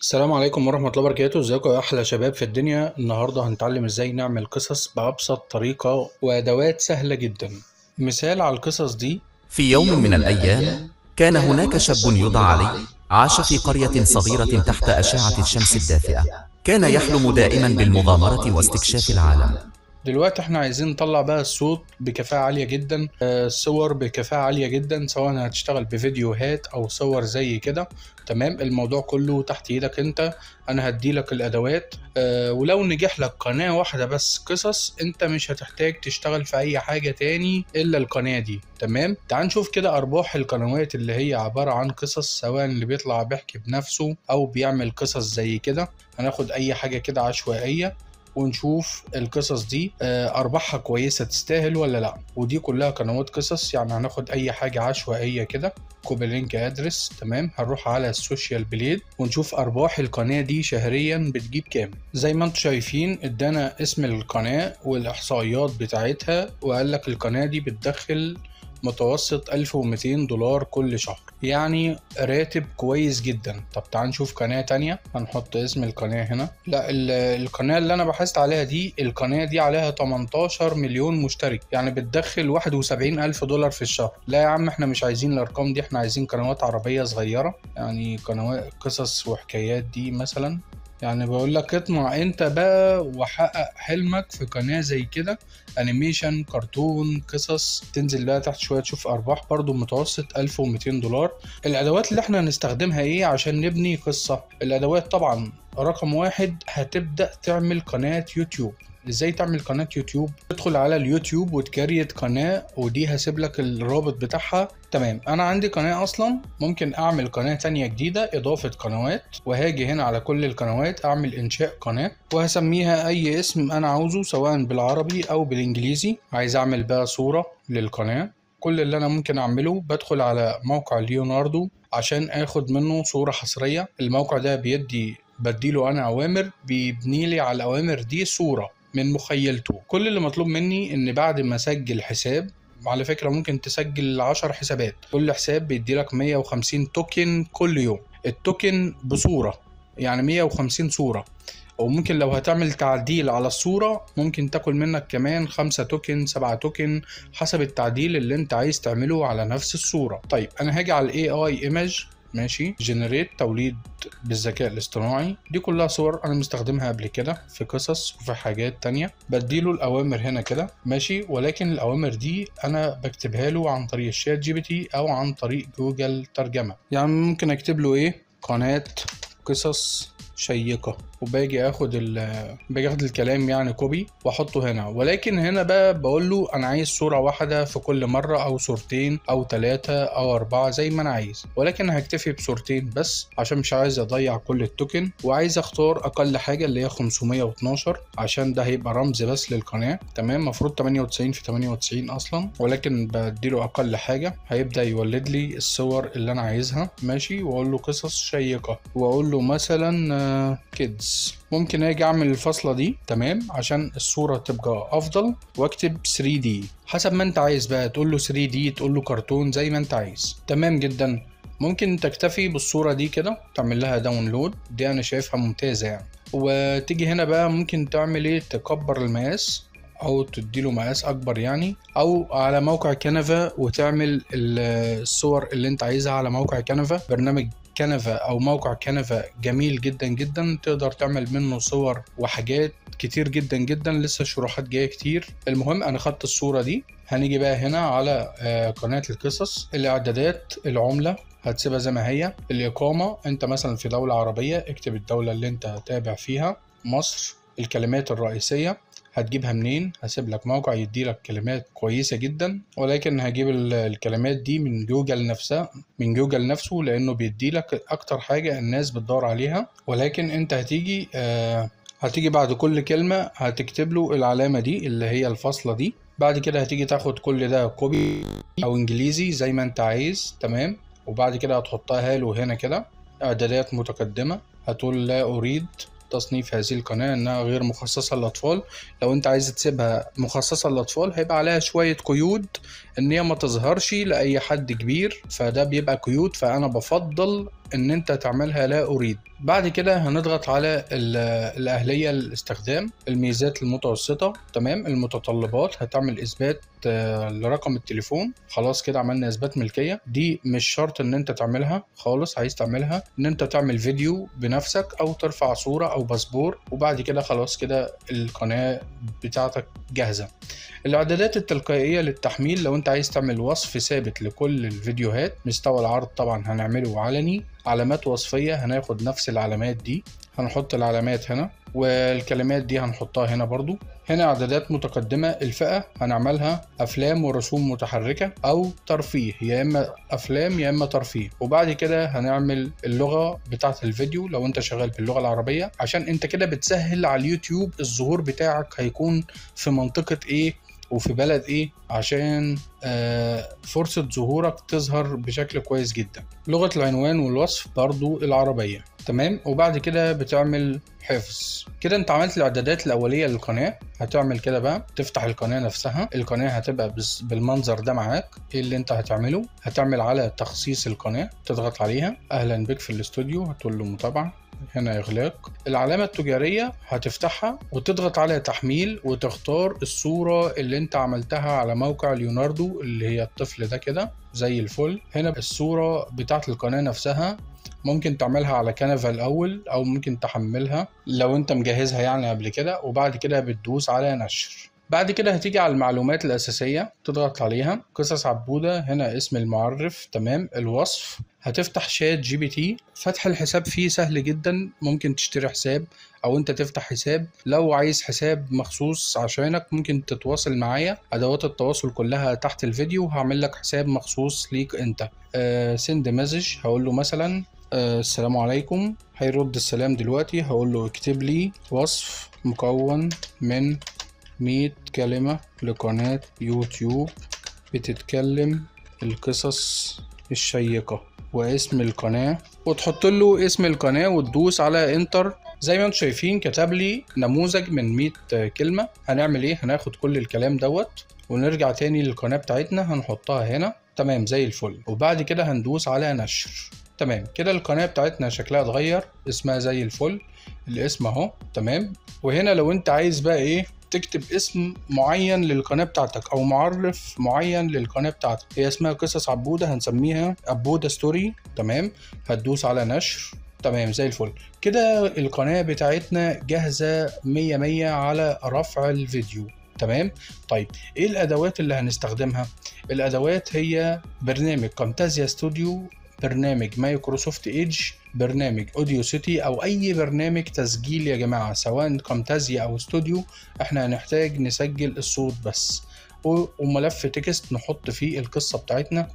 السلام عليكم ورحمة الله وبركاته ازيكم يا أحلى شباب في الدنيا النهاردة هنتعلم ازاي نعمل قصص بأبسط طريقة وأدوات سهلة جدا مثال على القصص دي في يوم من الأيام كان هناك شاب يدعى علي عاش في قرية صغيرة تحت أشعة الشمس الدافئة كان يحلم دائما بالمغامرة واستكشاف العالم دلوقتي احنا عايزين نطلع بقى الصوت بكفاءة عالية جدا آه، الصور بكفاءة عالية جدا سواء هتشتغل بفيديوهات او صور زي كده تمام الموضوع كله تحت ايدك انت انا هديلك الادوات آه، ولو نجح لك قناة واحدة بس قصص انت مش هتحتاج تشتغل في اي حاجة تاني الا القناة دي تمام تعال نشوف كده ارباح القنوات اللي هي عبارة عن قصص سواء اللي بيطلع بيحكي بنفسه او بيعمل قصص زي كده هناخد اي حاجة كده عشوائية ونشوف القصص دي آه، ارباحها كويسه تستاهل ولا لا ودي كلها قنوات قصص يعني هناخد اي حاجه عشوائيه كده كوبي لينك ادرس تمام هنروح على السوشيال بليد ونشوف ارباح القناه دي شهريا بتجيب كام زي ما انتم شايفين ادانا اسم القناه والاحصائيات بتاعتها وقال لك القناه دي بتدخل متوسط 1200 دولار كل شهر يعني راتب كويس جدا طب تعال نشوف قناة تانية هنحط اسم القناة هنا لا ال- القناة اللي انا بحثت عليها دي القناة دي عليها 18 مليون مشترك يعني بتدخل 71 الف دولار في الشهر لا يا عم احنا مش عايزين الارقام دي احنا عايزين قنوات عربية صغيرة يعني قنوات قصص وحكايات دي مثلا يعني بقول لك اطمع انت بقى وحقق حلمك في قناة زي كده انيميشن كرتون قصص تنزل بقى تحت شوية تشوف ارباح برضو متوسط 1200 دولار الادوات اللي احنا هنستخدمها ايه عشان نبني قصة الادوات طبعا رقم واحد هتبدأ تعمل قناة يوتيوب ازاي تعمل قناة يوتيوب تدخل على اليوتيوب وتكريت قناة ودي هسيب لك الرابط بتاعها تمام انا عندي قناة اصلا ممكن اعمل قناة تانية جديدة اضافة قنوات وهاجي هنا على كل القنوات اعمل انشاء قناة وهسميها اي اسم انا عاوزه سواء بالعربي او بالانجليزي عايز اعمل بقى صورة للقناة كل اللي انا ممكن اعمله بدخل على موقع ليوناردو عشان اخد منه صورة حصرية الموقع ده بيدي بديله انا اوامر بيبني لي على الاوامر دي صورة من مخيلته كل اللي مطلوب مني ان بعد ما اسجل حساب على فكرة ممكن تسجل 10 حسابات كل حساب بيديلك 150 توكن كل يوم التوكن بصورة يعني 150 صورة وممكن لو هتعمل تعديل على الصورة ممكن تاكل منك كمان خمسة توكن سبعة توكن حسب التعديل اللي انت عايز تعمله على نفس الصورة طيب انا هاجي على الاي اي ايمج ماشي جنريت توليد بالذكاء الاصطناعي دي كلها صور انا مستخدمها قبل كده في قصص وفي حاجات تانية بديله الاوامر هنا كده ماشي ولكن الاوامر دي انا بكتبها له عن طريق الشات جي بي تي او عن طريق جوجل ترجمة يعني ممكن اكتب له ايه قناة قصص شيقة وباجي اخد ال باجي اخد الكلام يعني كوبي واحطه هنا ولكن هنا بقى بقول له انا عايز صورة واحدة في كل مرة او صورتين او ثلاثة او اربعة زي ما انا عايز ولكن هكتفي بصورتين بس عشان مش عايز اضيع كل التوكن وعايز اختار اقل حاجة اللي هي 512 عشان ده هيبقى رمز بس للقناة تمام المفروض 98 في 98 اصلا ولكن بديله اقل حاجة هيبدأ يولد لي الصور اللي انا عايزها ماشي واقول له قصص شيقة واقول له مثلا كيدز ممكن اجي اعمل الفاصله دي تمام عشان الصوره تبقى افضل واكتب 3 دي حسب ما انت عايز بقى تقول له 3 دي تقول له كرتون زي ما انت عايز تمام جدا ممكن تكتفي بالصوره دي كده تعمل لها داونلود دي انا شايفها ممتازه يعني وتيجي هنا بقى ممكن تعمل ايه تكبر المقاس او تديله مقاس اكبر يعني او على موقع كانفا وتعمل ال- الصور اللي انت عايزها على موقع كانفا برنامج كانفا او موقع كانفا جميل جدا جدا تقدر تعمل منه صور وحاجات كتير جدا جدا لسه شروحات جايه كتير المهم انا خدت الصوره دي هنيجي بقى هنا على آه، قناه القصص الاعدادات العمله هتسيبها زي ما هي الإقامة أنت مثلا في دولة عربية اكتب الدولة اللي أنت تابع فيها مصر الكلمات الرئيسية هتجيبها منين هسيب لك موقع يدي لك كلمات كويسة جدا ولكن هجيب ال- الكلمات دي من جوجل نفسها من جوجل نفسه لأنه بيدي لك أكتر حاجة الناس بتدور عليها ولكن أنت هتيجي آه هتيجي بعد كل كلمة هتكتب له العلامة دي اللي هي الفاصلة دي بعد كده هتيجي تاخد كل ده كوبي أو إنجليزي زي ما أنت عايز تمام وبعد كده هتحطها له هنا كده إعدادات متقدمة هتقول لا أريد تصنيف هذه القناة إنها غير مخصصة للأطفال لو أنت عايز تسيبها مخصصة للأطفال هيبقى عليها شوية قيود إن هي ما تظهرش لأي حد كبير فده بيبقى قيود فأنا بفضل ان انت تعملها لا اريد بعد كده هنضغط على ال- الاهليه الاستخدام الميزات المتوسطه تمام المتطلبات هتعمل اثبات آه، لرقم التليفون خلاص كده عملنا اثبات ملكيه دي مش شرط ان انت تعملها خالص عايز تعملها ان انت تعمل فيديو بنفسك او ترفع صوره او باسبور وبعد كده خلاص كده القناه بتاعتك جاهزه الاعدادات التلقائيه للتحميل لو انت عايز تعمل وصف ثابت لكل الفيديوهات مستوى العرض طبعا هنعمله علني علامات وصفيه هناخد نفس العلامات دي هنحط العلامات هنا والكلمات دي هنحطها هنا برضو هنا اعدادات متقدمة الفئة هنعملها افلام ورسوم متحركة او ترفيه يا اما افلام يا اما ترفيه وبعد كده هنعمل اللغة بتاعة الفيديو لو انت شغال باللغة العربية عشان انت كده بتسهل على اليوتيوب الظهور بتاعك هيكون في منطقة ايه وفي بلد ايه عشان آه فرصة ظهورك تظهر بشكل كويس جدا لغة العنوان والوصف برضو العربية تمام وبعد كده بتعمل حفظ كده انت عملت الاعدادات الاوليه للقناه هتعمل كده بقى تفتح القناه نفسها القناه هتبقى بس- بالمنظر ده معاك ايه اللي انت هتعمله هتعمل على تخصيص القناه تضغط عليها اهلا بك في الاستوديو هتقول له متابعه هنا اغلاق العلامه التجاريه هتفتحها وتضغط على تحميل وتختار الصوره اللي انت عملتها على موقع ليوناردو اللي هي الطفل ده كده زي الفل هنا الصوره بتاعت القناه نفسها ممكن تعملها على كانفا الاول او ممكن تحملها لو انت مجهزها يعني قبل كده وبعد كده بتدوس على نشر بعد كده هتيجي على المعلومات الأساسية تضغط عليها قصص عبودة هنا اسم المعرف تمام الوصف هتفتح شات جي بي تي فتح الحساب فيه سهل جدا ممكن تشتري حساب او انت تفتح حساب لو عايز حساب مخصوص عشانك ممكن تتواصل معايا ادوات التواصل كلها تحت الفيديو هعمل لك حساب مخصوص ليك انت سند مسج هقول له مثلا آه، السلام عليكم هيرد السلام دلوقتي هقول له اكتب لي وصف مكون من 100 كلمة لقناة يوتيوب بتتكلم القصص الشيقة واسم القناة وتحط له اسم القناة وتدوس على انتر زي ما انتم شايفين كتب لي نموذج من 100 كلمة هنعمل ايه هناخد كل الكلام دوت ونرجع تاني للقناة بتاعتنا هنحطها هنا تمام زي الفل وبعد كده هندوس على نشر تمام كده القناة بتاعتنا شكلها اتغير اسمها زي الفل الاسم اهو تمام وهنا لو انت عايز بقى ايه تكتب اسم معين للقناة بتاعتك او معرف معين للقناة بتاعتك هي اسمها قصص عبودة هنسميها عبودة ستوري تمام هتدوس على نشر تمام زي الفل كده القناة بتاعتنا جاهزة مية مية على رفع الفيديو تمام طيب ايه الادوات اللي هنستخدمها الادوات هي برنامج كامتازيا ستوديو برنامج مايكروسوفت ايدج برنامج اوديو سيتي او اي برنامج تسجيل يا جماعه سواء كامتازيا او استوديو احنا هنحتاج نسجل الصوت بس و- وملف تكست نحط فيه القصه بتاعتنا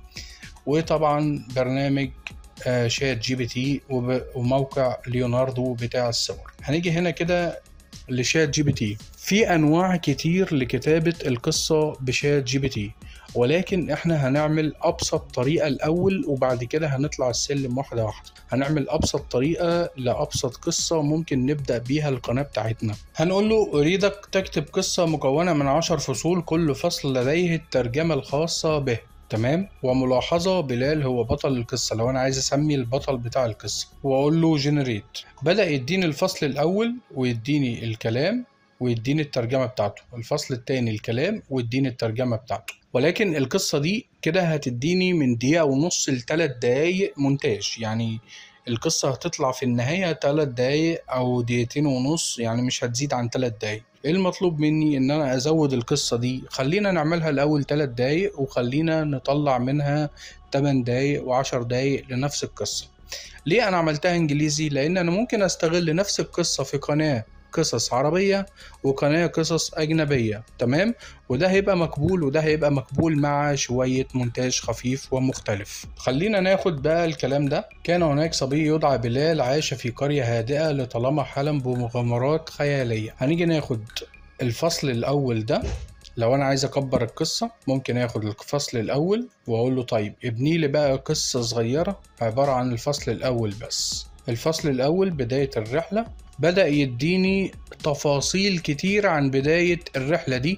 وطبعا برنامج آه، شات جي بي تي وب- وموقع ليوناردو بتاع الصور هنيجي هنا كده لشات جي بي تي في انواع كتير لكتابه القصه بشات جي بي تي ولكن احنا هنعمل ابسط طريقه الاول وبعد كده هنطلع السلم واحده واحده هنعمل ابسط طريقه لابسط قصه ممكن نبدا بيها القناه بتاعتنا هنقول له اريدك تكتب قصه مكونه من عشر فصول كل فصل لديه الترجمه الخاصه به تمام وملاحظة بلال هو بطل القصة لو أنا عايز أسمي البطل بتاع القصة وأقول له جنريت بدأ يديني الفصل الأول ويديني الكلام ويديني الترجمة بتاعته الفصل التاني الكلام ويديني الترجمة بتاعته ولكن القصة دي كده هتديني من دقيقة ونص لتلات دقايق مونتاج يعني القصة هتطلع في النهاية تلات دقايق أو دقيقتين ونص يعني مش هتزيد عن تلات دقايق ايه المطلوب مني ان انا ازود القصة دي خلينا نعملها الاول تلات دقايق وخلينا نطلع منها 8 دقايق وعشر دقايق لنفس القصة ليه انا عملتها انجليزي لان انا ممكن استغل نفس القصة في قناة قصص عربية وقناة قصص أجنبية تمام وده هيبقى مقبول وده هيبقى مقبول مع شوية مونتاج خفيف ومختلف خلينا ناخد بقى الكلام ده كان هناك صبي يدعى بلال عاش في قرية هادئة لطالما حلم بمغامرات خيالية هنيجي ناخد الفصل الأول ده لو انا عايز اكبر القصه ممكن اخد الفصل الاول واقول له طيب ابني لي بقى قصه صغيره عباره عن الفصل الاول بس الفصل الاول بدايه الرحله بدا يديني تفاصيل كتير عن بدايه الرحله دي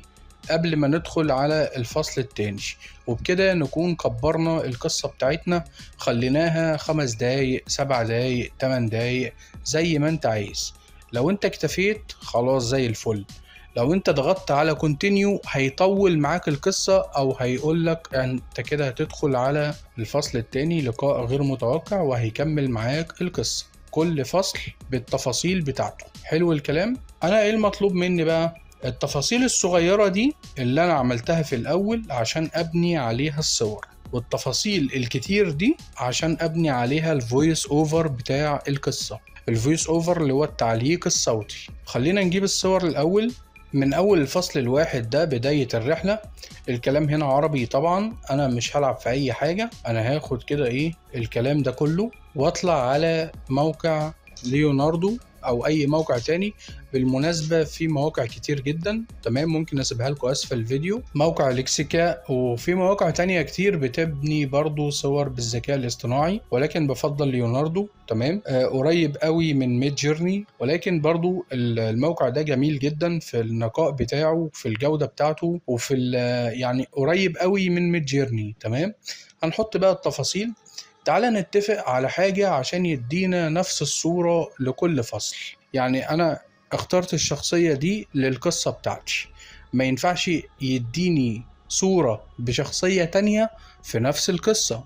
قبل ما ندخل على الفصل التاني وبكده نكون كبرنا القصة بتاعتنا خليناها خمس دقايق سبع دقايق تمن دقايق زي ما انت عايز لو انت اكتفيت خلاص زي الفل لو انت ضغطت على كونتينيو هيطول معاك القصة او هيقولك انت كده هتدخل على الفصل التاني لقاء غير متوقع وهيكمل معاك القصة كل فصل بالتفاصيل بتاعته حلو الكلام انا ايه المطلوب مني بقى التفاصيل الصغيرة دي اللي انا عملتها في الاول عشان ابني عليها الصور والتفاصيل الكتير دي عشان ابني عليها الفويس اوفر بتاع القصة الفويس اوفر اللي هو التعليق الصوتي خلينا نجيب الصور الاول من اول الفصل الواحد ده بداية الرحلة الكلام هنا عربي طبعا انا مش هلعب في اي حاجة انا هاخد كده ايه الكلام ده كله واطلع على موقع ليوناردو او اي موقع تاني بالمناسبة في مواقع كتير جدا تمام ممكن اسيبها لكم اسفل الفيديو موقع ليكسيكا وفي مواقع تانية كتير بتبني برضو صور بالذكاء الاصطناعي ولكن بفضل ليوناردو تمام آه قريب قوي من ميد جيرني ولكن برضو الموقع ده جميل جدا في النقاء بتاعه في الجودة بتاعته وفي يعني قريب قوي من ميد جيرني تمام هنحط بقى التفاصيل تعالى نتفق على حاجة عشان يدينا نفس الصورة لكل فصل يعني أنا اخترت الشخصية دي للقصة بتاعتي ما ينفعش يديني صورة بشخصية تانية في نفس القصة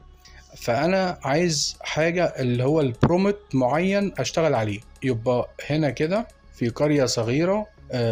فأنا عايز حاجة اللي هو البرومت معين أشتغل عليه يبقى هنا كده في قرية صغيرة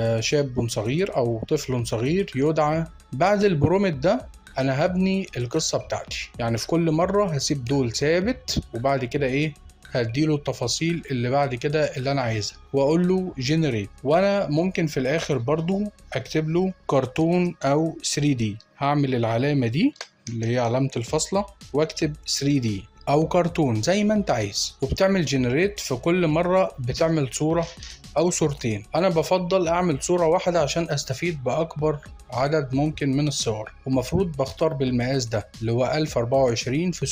شاب صغير أو طفل صغير يدعى بعد البرومت ده انا هبني القصه بتاعتي يعني في كل مره هسيب دول ثابت وبعد كده ايه هديله التفاصيل اللي بعد كده اللي انا عايزها واقول له جنريت وانا ممكن في الاخر برضو اكتب له كرتون او 3 دي هعمل العلامه دي اللي هي علامه الفاصله واكتب 3 دي او كرتون زي ما انت عايز وبتعمل جنريت في كل مره بتعمل صوره او صورتين انا بفضل اعمل صوره واحده عشان استفيد باكبر عدد ممكن من الصور ومفروض بختار بالمقاس ده اللي هو 1024 في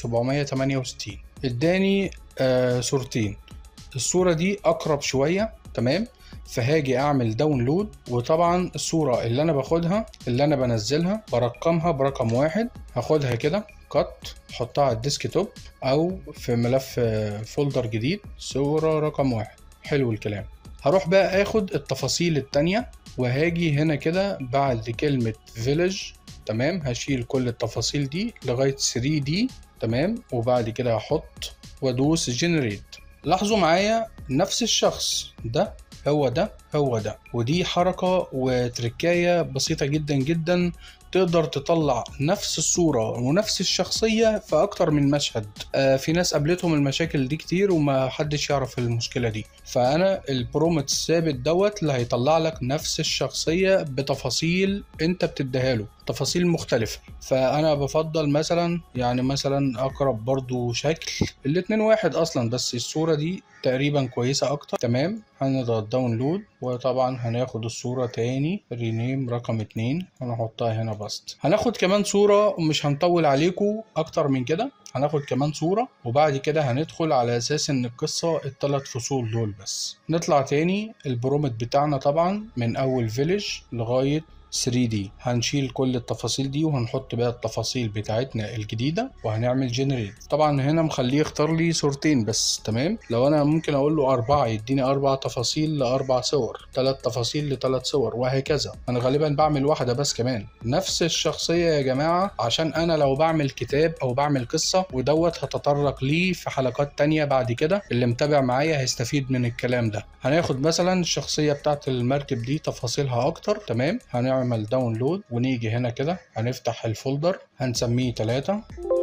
768 اداني آه صورتين الصورة دي أقرب شوية تمام فهاجي أعمل داونلود وطبعا الصورة اللي أنا باخدها اللي أنا بنزلها برقمها برقم واحد هاخدها كده كات احطها على الديسكتوب أو في ملف فولدر جديد صورة رقم واحد حلو الكلام هروح بقى اخد التفاصيل التانية وهاجي هنا كده بعد كلمة فيلج تمام هشيل كل التفاصيل دي لغاية 3 دي تمام وبعد كده هحط وادوس جنريت لاحظوا معايا نفس الشخص ده هو ده هو ده ودي حركة وتركاية بسيطة جدا جدا تقدر تطلع نفس الصورة ونفس الشخصية في أكتر من مشهد آه في ناس قابلتهم المشاكل دي كتير وما حدش يعرف المشكلة دي فأنا البرومت الثابت دوت اللي هيطلع لك نفس الشخصية بتفاصيل أنت بتديها له تفاصيل مختلفة فأنا بفضل مثلا يعني مثلا أقرب برضو شكل الاتنين واحد أصلا بس الصورة دي تقريبا كويسة أكتر تمام هنضغط داونلود وطبعا هناخد الصورة تاني رينيم رقم اتنين هنحطها هنا بسط هناخد كمان صورة ومش هنطول عليكم أكتر من كده هناخد كمان صورة وبعد كده هندخل على أساس إن القصة التلات فصول دول بس نطلع تاني البرومت بتاعنا طبعا من أول فيليج لغاية 3D هنشيل كل التفاصيل دي وهنحط بقى التفاصيل بتاعتنا الجديدة وهنعمل جنريت طبعا هنا مخليه يختار لي صورتين بس تمام لو انا ممكن اقول له اربعة يديني اربع تفاصيل لاربع صور ثلاث تفاصيل لثلاث صور وهكذا انا غالبا بعمل واحدة بس كمان نفس الشخصية يا جماعة عشان انا لو بعمل كتاب او بعمل قصة ودوت هتطرق ليه في حلقات تانية بعد كده اللي متابع معايا هيستفيد من الكلام ده هناخد مثلا الشخصية بتاعت المركب دي تفاصيلها اكتر تمام هنعمل نعمل داونلود ونيجي هنا كده هنفتح الفولدر هنسميه تلاتة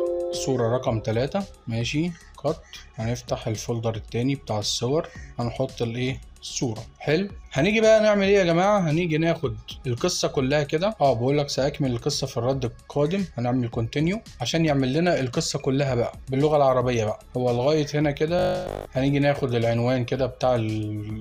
صورة رقم تلاتة ماشي كات هنفتح الفولدر التاني بتاع الصور هنحط الايه الصورة حلو هنيجي بقى نعمل ايه يا جماعة هنيجي ناخد القصة كلها كده اه بقول لك سأكمل القصة في الرد القادم هنعمل كونتينيو عشان يعمل لنا القصة كلها بقى باللغة العربية بقى هو لغاية هنا كده هنيجي ناخد العنوان كده بتاع ال...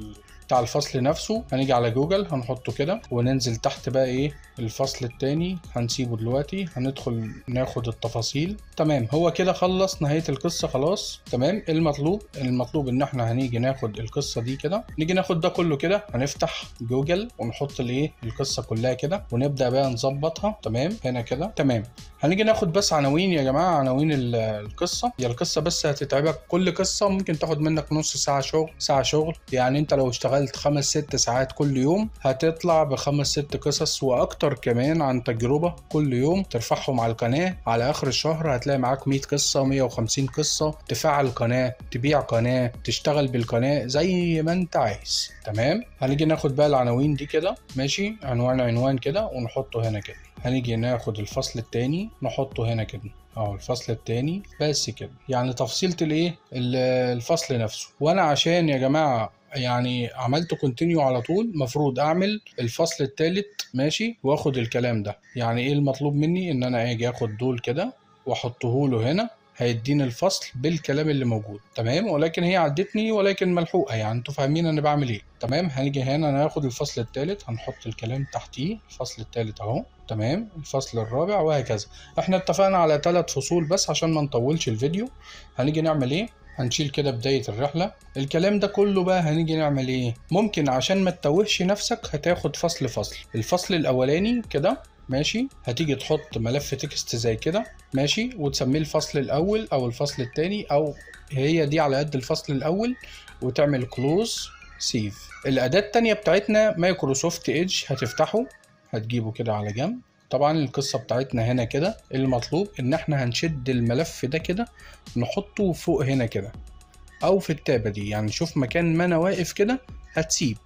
بتاع الفصل نفسه هنيجي على جوجل هنحطه كده وننزل تحت بقى ايه الفصل التاني هنسيبه دلوقتي هندخل ناخد التفاصيل تمام هو كده خلص نهاية القصة خلاص تمام المطلوب المطلوب ان احنا هنيجي ناخد القصة دي كده نيجي ناخد ده كله كده هنفتح جوجل ونحط الايه القصة كلها كده ونبدأ بقى نظبطها تمام هنا كده تمام هنيجي ناخد بس عناوين يا جماعة عناوين ال- القصة هي القصة بس هتتعبك كل قصة ممكن تاخد منك نص ساعة شغل ساعة شغل يعني انت لو اشتغلت خمس ست ساعات كل يوم هتطلع بخمس ست قصص واكتر كمان عن تجربة كل يوم ترفعهم على القناة على اخر الشهر هتلاقي معاك 100 قصة 150 قصة تفعل قناة تبيع قناة تشتغل بالقناة زي ما انت عايز تمام هنيجي ناخد بقى العناوين دي كده ماشي عنوان عنوان كده ونحطه هنا كده هنيجي ناخد الفصل التاني نحطه هنا كده اه الفصل التاني بس كده يعني تفصيلة الايه ال- الفصل نفسه وانا عشان يا جماعة يعني عملت كونتينيو على طول مفروض اعمل الفصل التالت ماشي واخد الكلام ده يعني ايه المطلوب مني ان انا اجي اخد دول كده واحطه له هنا هيديني الفصل بالكلام اللي موجود تمام ولكن هي عدتني ولكن ملحوقه يعني انتوا فاهمين انا بعمل ايه تمام هنيجي هنا ناخد الفصل الثالث هنحط الكلام تحتيه الفصل الثالث اهو تمام الفصل الرابع وهكذا احنا اتفقنا على ثلاث فصول بس عشان ما نطولش الفيديو هنيجي نعمل ايه هنشيل كده بداية الرحلة الكلام ده كله بقى هنيجي نعمل ايه ممكن عشان ما تتوهش نفسك هتاخد فصل فصل الفصل الاولاني كده ماشي هتيجي تحط ملف تكست زي كده ماشي وتسميه الفصل الاول او الفصل التاني او هي دي على قد الفصل الاول وتعمل كلوز سيف الاداة التانية بتاعتنا مايكروسوفت ايدج هتفتحه هتجيبه كده على جنب طبعا القصة بتاعتنا هنا كده المطلوب ان احنا هنشد الملف ده كده نحطه فوق هنا كده او في التابة دي يعني شوف مكان ما انا واقف كده هتسيب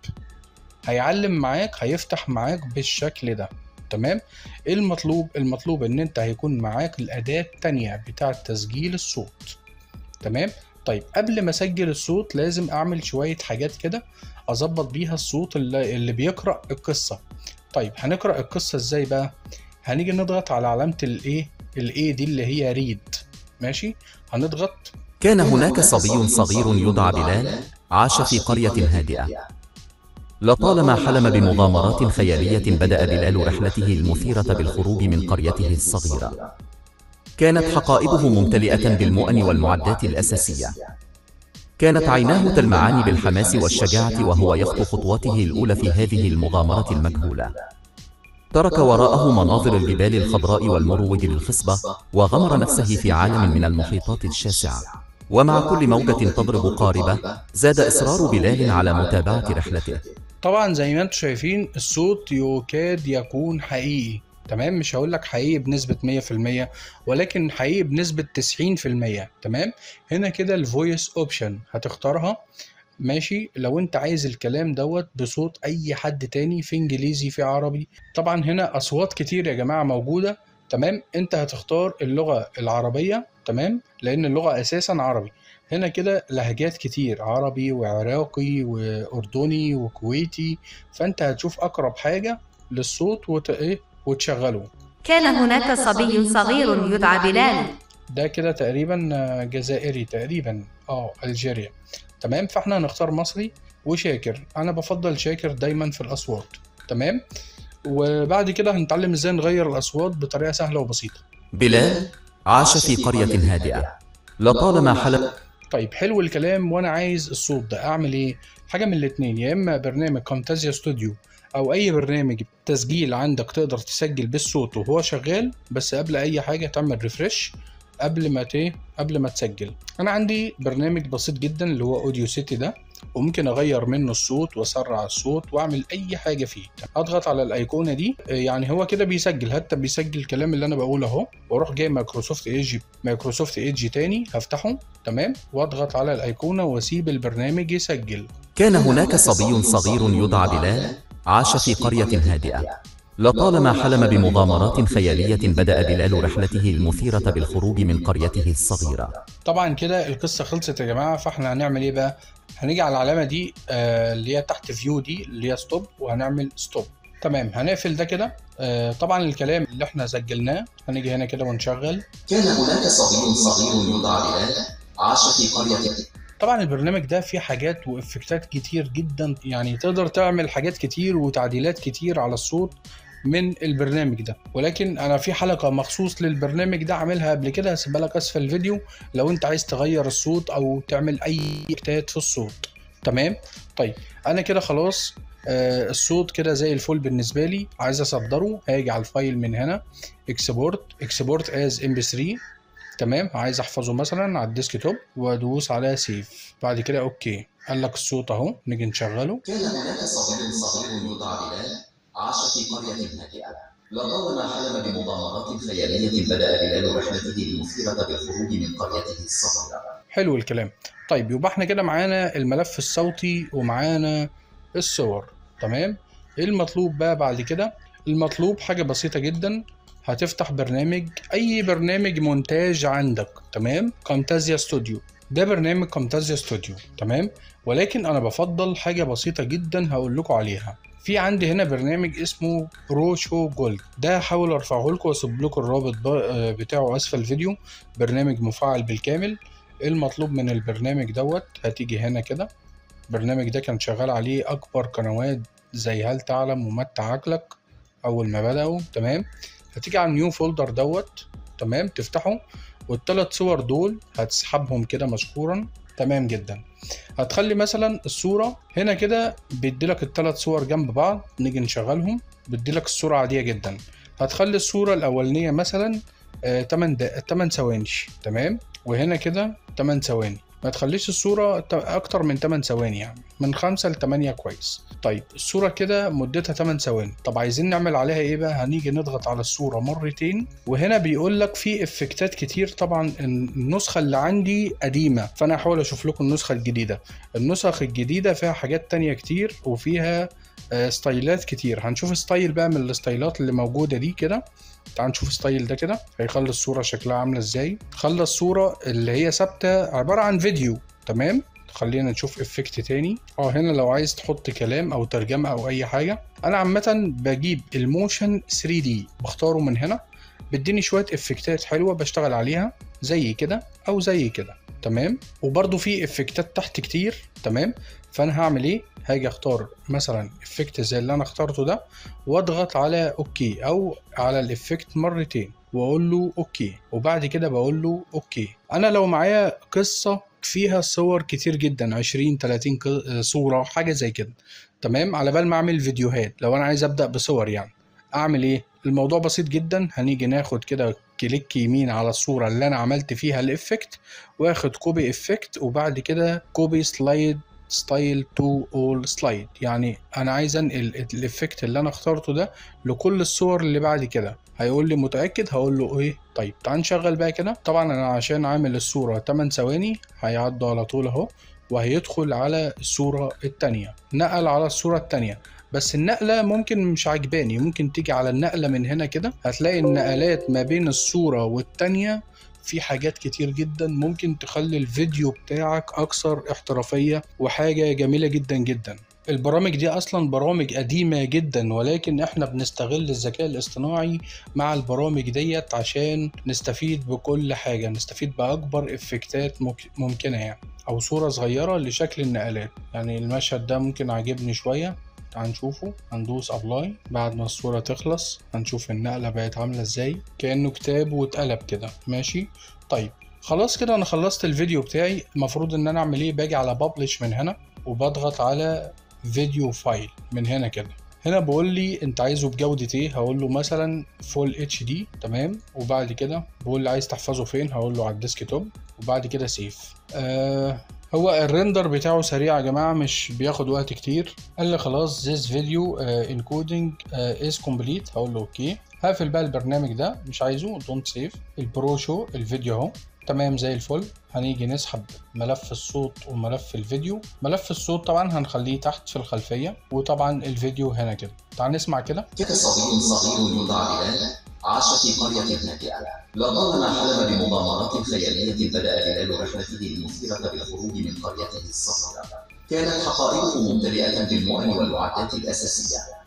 هيعلم معاك هيفتح معاك بالشكل ده تمام ايه المطلوب المطلوب ان انت هيكون معاك الاداة التانية بتاعة تسجيل الصوت تمام طيب قبل ما اسجل الصوت لازم اعمل شوية حاجات كده اظبط بيها الصوت اللي, اللي بيقرأ القصة طيب هنقرأ القصة ازاي بقى هنيجي نضغط على علامة الايه الايه دي اللي هي ريد ماشي هنضغط كان هناك صبي صغير يدعى بلال عاش في قرية هادئة لطالما حلم بمغامرات خيالية بدأ بلال رحلته المثيرة بالخروج من قريته الصغيرة كانت حقائبه ممتلئة بالمؤن والمعدات الأساسية كانت عيناه تلمعان بالحماس والشجاعة وهو يخطو خطوته الأولى في هذه المغامرة المجهولة ترك وراءه مناظر الجبال الخضراء والمروج للخصبة وغمر نفسه في عالم من المحيطات الشاسعة ومع كل موجة تضرب قاربة زاد إصرار بلال على متابعة رحلته طبعا زي ما انتم شايفين الصوت يكاد يكون حقيقي تمام مش هقول لك حقيقي بنسبة 100% ولكن حقيقي بنسبة 90% تمام هنا كده الفويس اوبشن هتختارها ماشي لو انت عايز الكلام دوت بصوت اي حد تاني في انجليزي في عربي طبعا هنا اصوات كتير يا جماعة موجودة تمام انت هتختار اللغة العربية تمام لان اللغة اساسا عربي هنا كده لهجات كتير عربي وعراقي واردني وكويتي فانت هتشوف اقرب حاجة للصوت وت... ايه وتشغله كان هناك صبي صغير يدعى بلال ده كده تقريبا آه، جزائري تقريبا اه الجيريا تمام فاحنا هنختار مصري وشاكر انا بفضل شاكر دايما في الاصوات تمام وبعد كده هنتعلم ازاي نغير الاصوات بطريقه سهله وبسيطه بلال عاش في قرية هادئة لطالما حلم طيب حلو الكلام وانا عايز الصوت ده اعمل ايه حاجه من الاتنين يا اما برنامج كامتازيا ستوديو او اي برنامج تسجيل عندك تقدر تسجل بالصوت وهو شغال بس قبل اي حاجه تعمل ريفرش قبل ما ت... قبل ما تسجل انا عندي برنامج بسيط جدا اللي هو اوديو سيتي ده وممكن اغير منه الصوت واسرع الصوت واعمل اي حاجه فيه اضغط على الايقونه دي آه، يعني هو كده بيسجل حتى بيسجل الكلام اللي انا بقوله اهو واروح جاي مايكروسوفت ايدج مايكروسوفت ايدج تاني هفتحه تمام واضغط على الايقونه واسيب البرنامج يسجل كان هناك صبي صغير يدعى بلال عاش في قرية هادئة لطالما حلم بمغامرات خيالية بدأ بلال رحلته المثيرة بالخروج من قريته الصغيرة طبعا كده القصه خلصت يا جماعه فاحنا هنعمل ايه بقى هنيجي على العلامه دي آه اللي هي تحت فيو دي اللي هي ستوب وهنعمل ستوب تمام هنقفل ده كده آه طبعا الكلام اللي احنا سجلناه هنيجي هنا كده ونشغل كان هناك صبي صغير يدعى بلال عاش في قرية طبعا البرنامج ده فيه حاجات وافكتات كتير جدا يعني تقدر تعمل حاجات كتير وتعديلات كتير على الصوت من البرنامج ده ولكن انا في حلقه مخصوص للبرنامج ده عاملها قبل كده هسيبها لك اسفل الفيديو لو انت عايز تغير الصوت او تعمل اي افكتات في الصوت تمام طيب انا كده خلاص آه الصوت كده زي الفل بالنسبه لي عايز اصدره هاجي على الفايل من هنا اكسبورت اكسبورت از ام بي 3 تمام عايز احفظه مثلا على الديسك توب وادوس على سيف بعد كده اوكي قال لك الصوت اهو نيجي نشغله كان هناك صبي صغير يدعى بلال عاش في قرية هادئة لطالما حلم بمغامرات خيالية بدأ بلال رحلته المثيرة بالخروج من قريته الصغيرة حلو الكلام طيب يبقى احنا كده معانا الملف الصوتي ومعانا الصور تمام ايه المطلوب بقى بعد كده المطلوب حاجة بسيطة جدا هتفتح برنامج اي برنامج مونتاج عندك تمام كامتازيا ستوديو ده برنامج كامتازيا ستوديو تمام ولكن انا بفضل حاجة بسيطة جدا هقول لكم عليها في عندي هنا برنامج اسمه برو شو جولد ده هحاول ارفعه لكم واسيب لكم الرابط ب- بتاعه اسفل الفيديو برنامج مفعل بالكامل المطلوب من البرنامج دوت هتيجي هنا كده البرنامج ده كان شغال عليه اكبر قنوات زي هل تعلم ومتع عقلك اول ما بدأوا تمام هتيجي على النيو فولدر دوت تمام تفتحه والثلاث صور دول هتسحبهم كده مشكورا تمام جدا هتخلي مثلا الصورة هنا كده بيديلك الثلاث صور جنب بعض نيجي نشغلهم بيديلك الصورة عادية جدا هتخلي الصورة الأولانية مثلا آه 8 دق... 8 ثواني تمام وهنا كده 8 ثواني ما تخليش الصورة ت- أكتر من 8 ثواني يعني من 5 ل 8 كويس طيب الصورة كده مدتها 8 ثواني طب عايزين نعمل عليها إيه بقى هنيجي نضغط على الصورة مرتين وهنا بيقول لك في افكتات كتير طبعا النسخة اللي عندي قديمة فأنا هحاول أشوف لكم النسخة الجديدة النسخ الجديدة فيها حاجات تانية كتير وفيها آه، ستايلات كتير هنشوف ستايل بقى من الستايلات اللي موجودة دي كده تعال نشوف ستايل ده كده هيخلي الصورة شكلها عاملة ازاي خلى الصورة اللي هي ثابتة عبارة عن فيديو تمام خلينا نشوف افكت تاني اه هنا لو عايز تحط كلام او ترجمة او اي حاجة انا عامة بجيب الموشن 3 دي بختاره من هنا بيديني شوية افكتات حلوة بشتغل عليها زي كده او زي كده تمام وبرضو في افكتات تحت كتير تمام فانا هعمل ايه هاجي اختار مثلا افكت زي اللي انا اخترته ده واضغط على اوكي او على الافكت مرتين واقول له اوكي وبعد كده بقول له اوكي انا لو معايا قصه فيها صور كتير جدا 20 30 ق- صوره حاجه زي كده تمام على بال ما اعمل فيديوهات لو انا عايز ابدا بصور يعني اعمل ايه الموضوع بسيط جدا هنيجي ناخد كده كليك يمين على الصوره اللي انا عملت فيها الافكت واخد كوبي افكت وبعد كده كوبي سلايد ستايل تو اول سلايد يعني انا عايز انقل الافكت اللي انا اخترته ده لكل الصور اللي بعد كده هيقول لي متاكد هقول له ايه طيب تعال نشغل بقى كده طبعا انا عشان عامل الصوره 8 ثواني هيعدوا على طول اهو وهيدخل على الصوره التانية نقل على الصوره التانية بس النقلة ممكن مش عجباني ممكن تيجي على النقلة من هنا كده هتلاقي النقلات ما بين الصورة والتانية في حاجات كتير جدا ممكن تخلي الفيديو بتاعك أكثر احترافية وحاجة جميلة جدا جدا البرامج دي أصلا برامج قديمة جدا ولكن احنا بنستغل الذكاء الاصطناعي مع البرامج ديت عشان نستفيد بكل حاجة نستفيد بأكبر افكتات مك- ممكنة يعني أو صورة صغيرة لشكل النقلات يعني المشهد ده ممكن عاجبني شوية تعال نشوفه هندوس ابلاي بعد ما الصورة تخلص هنشوف النقلة بقت عاملة ازاي كأنه كتاب واتقلب كده ماشي طيب خلاص كده انا خلصت الفيديو بتاعي المفروض ان انا اعمل ايه باجي على بابلش من هنا وبضغط على فيديو فايل من هنا كده هنا بقول لي انت عايزه بجودة ايه هقول له مثلا فول اتش دي تمام وبعد كده بقول لي عايز تحفظه فين هقول له على الديسك توب وبعد كده سيف آه هو الريندر بتاعه سريع يا جماعة مش بياخد وقت كتير قال لي خلاص this video uh, encoding uh, is complete هقول له اوكي هقفل بقى البرنامج ده مش عايزه don't save البرو شو الفيديو اهو تمام زي الفل هنيجي نسحب ملف الصوت وملف الفيديو ملف الصوت طبعا هنخليه تحت في الخلفية وطبعا الفيديو هنا كده تعال نسمع كده كان صبي صغير يدعى بلال عاش في قرية هادئة لطالما حلم بمغامرات خيالية بدأ بلال رحلته المثيرة بالخروج من قريته الصغيرة كانت حقائبه ممتلئة بالمؤن والمعدات الأساسية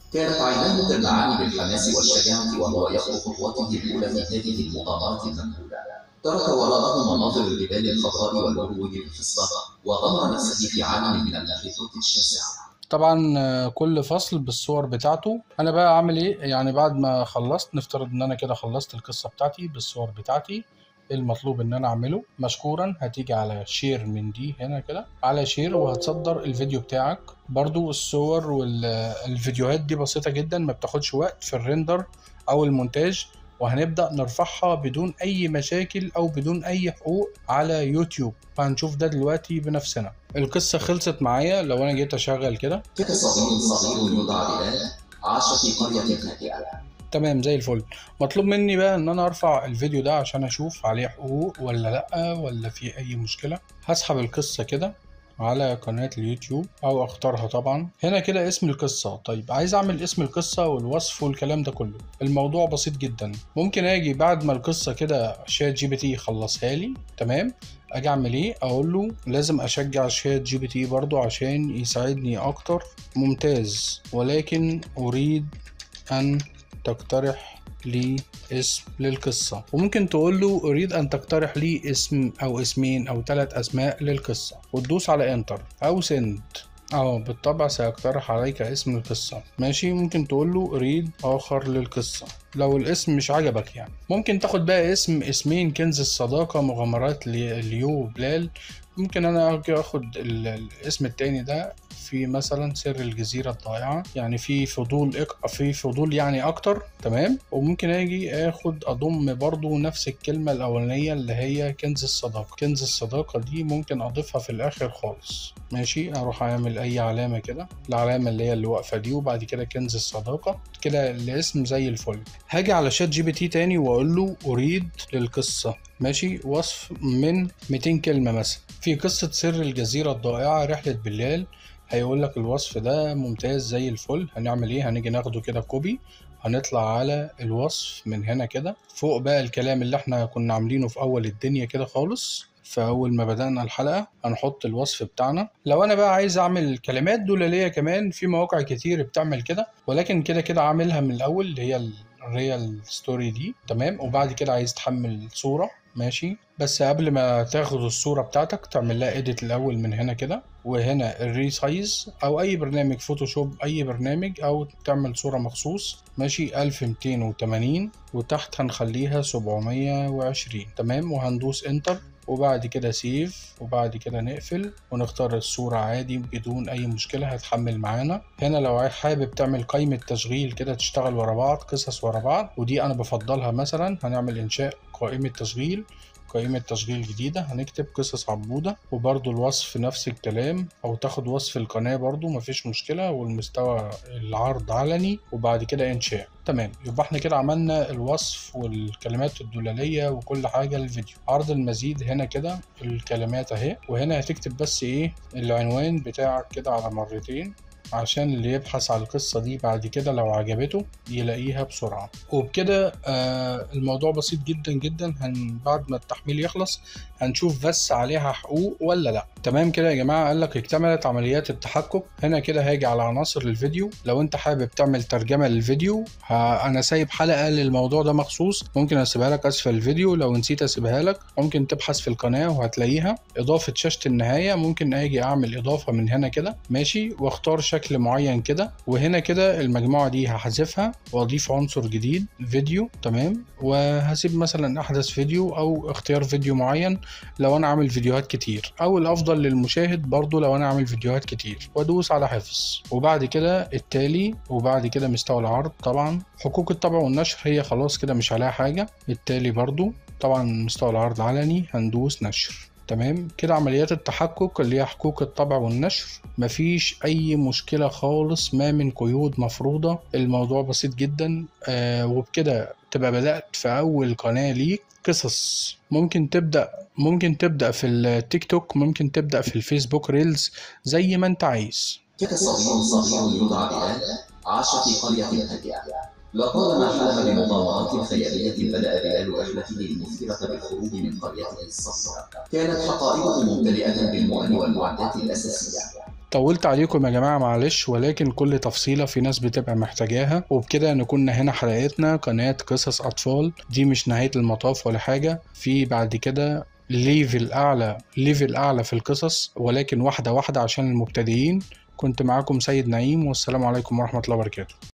كانت عيناه تلمعان بالحماس والشجاعة وهو يخطو خطوته الأولى في هذه المغامرات الممهولة ترك وراءه مناظر الجبال الخضراء والورود الخصبة وغمر نفسه في عالم من المحيطات الشاسعة طبعا آه، كل فصل بالصور بتاعته انا بقى اعمل ايه يعني بعد ما خلصت نفترض ان انا كده خلصت القصة بتاعتي بالصور بتاعتي المطلوب ان انا اعمله مشكورا هتيجي على شير من دي هنا كده على شير وهتصدر الفيديو بتاعك برضو الصور والفيديوهات دي بسيطة جدا ما بتاخدش وقت في الريندر او المونتاج وهنبدأ نرفعها بدون أي مشاكل أو بدون أي حقوق على يوتيوب فهنشوف ده دلوقتي بنفسنا القصة خلصت معايا لو أنا جيت أشغل كده كان صبي صغير يدعى بلال عاش في قرية هادئة تمام زي الفل مطلوب مني بقى ان انا ارفع الفيديو ده عشان اشوف عليه حقوق ولا لا ولا في اي مشكلة هسحب القصة كده على قناة اليوتيوب او اختارها طبعا هنا كده اسم القصة طيب عايز اعمل اسم القصة والوصف والكلام ده كله الموضوع بسيط جدا ممكن اجي بعد ما القصة كده شات جي بي تي يخلصها لي تمام اجي اعمل ايه اقول له لازم اشجع شات جي بي تي برضو عشان يساعدني اكتر ممتاز ولكن اريد ان تقترح لي اسم للقصة وممكن تقول له أريد أن تقترح لي اسم أو اسمين أو ثلاث أسماء للقصة وتدوس على انتر أو سند اه بالطبع سيقترح عليك اسم القصة ماشي ممكن تقول له أريد آخر للقصة لو الاسم مش عجبك يعني ممكن تاخد بقى اسم اسمين كنز الصداقة مغامرات لي- ليو بلال ممكن انا اجي اخد ال- الاسم التاني ده في مثلا سر الجزيرة الضائعة يعني في فضول إق... في فضول يعني اكتر تمام وممكن اجي اخد اضم برضو نفس الكلمة الاولانية اللي هي كنز الصداقة كنز الصداقة دي ممكن اضيفها في الاخر خالص ماشي اروح اعمل اي علامة كده العلامة اللي هي اللي واقفة دي وبعد كده كنز الصداقة كده الاسم زي الفل هاجي على شات جي بي تي تاني واقول له اريد للقصة ماشي وصف من 200 كلمة مثلا في قصة سر الجزيرة الضائعة رحلة بالليل هيقول لك الوصف ده ممتاز زي الفل هنعمل ايه هنيجي ناخده كده كوبي هنطلع على الوصف من هنا كده فوق بقى الكلام اللي احنا كنا عاملينه في اول الدنيا كده خالص فاول ما بدأنا الحلقة هنحط الوصف بتاعنا لو انا بقى عايز اعمل كلمات دلالية كمان في مواقع كتير بتعمل كده ولكن كده كده عاملها من الاول اللي هي الريال ستوري دي تمام وبعد كده عايز تحمل صورة ماشي بس قبل ما تاخد الصورة بتاعتك تعمل لها اديت الاول من هنا كده وهنا الريسايز او اي برنامج فوتوشوب اي برنامج او تعمل صورة مخصوص ماشي 1280 وتحت هنخليها 720 تمام وهندوس انتر وبعد كده سيف وبعد كده نقفل ونختار الصورة عادي بدون أي مشكلة هتحمل معانا هنا لو عايز حابب تعمل قائمة تشغيل كده تشتغل ورا بعض قصص ورا بعض ودي أنا بفضلها مثلا هنعمل إنشاء قائمة تشغيل قائمة تشغيل جديدة هنكتب قصص عبودة وبرضو الوصف نفس الكلام أو تاخد وصف القناة برضو مفيش مشكلة والمستوى العرض علني وبعد كده إنشاء تمام يبقى احنا كده عملنا الوصف والكلمات الدلالية وكل حاجة للفيديو عرض المزيد هنا كده الكلمات اهي وهنا هتكتب بس ايه العنوان بتاعك كده على مرتين عشان اللي يبحث على القصة دي بعد كده لو عجبته يلاقيها بسرعة وبكده آه الموضوع بسيط جدا جدا هن بعد ما التحميل يخلص هنشوف بس عليها حقوق ولا لا تمام كده يا جماعة قال لك اكتملت عمليات التحقق هنا كده هاجي على عناصر الفيديو لو انت حابب تعمل ترجمة للفيديو ها انا سايب حلقة للموضوع ده مخصوص ممكن اسيبها لك اسفل الفيديو لو نسيت اسيبها لك ممكن تبحث في القناة وهتلاقيها اضافة شاشة النهاية ممكن اجي اعمل اضافة من هنا كده ماشي واختار شكل معين كده وهنا كده المجموعة دي هحذفها واضيف عنصر جديد فيديو تمام وهسيب مثلا احدث فيديو او اختيار فيديو معين لو انا عامل فيديوهات كتير او الافضل للمشاهد برضو لو انا عامل فيديوهات كتير وادوس على حفظ وبعد كده التالي وبعد كده مستوى العرض طبعا حقوق الطبع والنشر هي خلاص كده مش عليها حاجة التالي برضو طبعا مستوى العرض علني هندوس نشر تمام كده عمليات التحقق اللي هي حقوق الطبع والنشر مفيش اي مشكلة خالص ما من قيود مفروضة الموضوع بسيط جدا آه وبكده تبقى بدأت في اول قناة ليك قصص ممكن تبدأ ممكن تبدأ في التيك توك ممكن تبدأ في الفيسبوك ريلز زي ما انت عايز كان صبي صغير يدعى بلال عاش في قرية هادئة لطالما حلم بمغامرات خيالية بدأ بلال رحلته المثيرة بالخروج من قريته الصغيرة كانت حقائبه ممتلئة بالمؤن والمعدات الأساسية طولت عليكم يا جماعة معلش ولكن كل تفصيلة في ناس بتبقى محتاجاها وبكده نكون هنا حلقتنا قناة قصص أطفال دي مش نهاية المطاف ولا حاجة في بعد كده ليفل أعلى ليفل أعلى في القصص ولكن واحدة واحدة عشان المبتدئين كنت معاكم سيد نعيم والسلام عليكم ورحمة الله وبركاته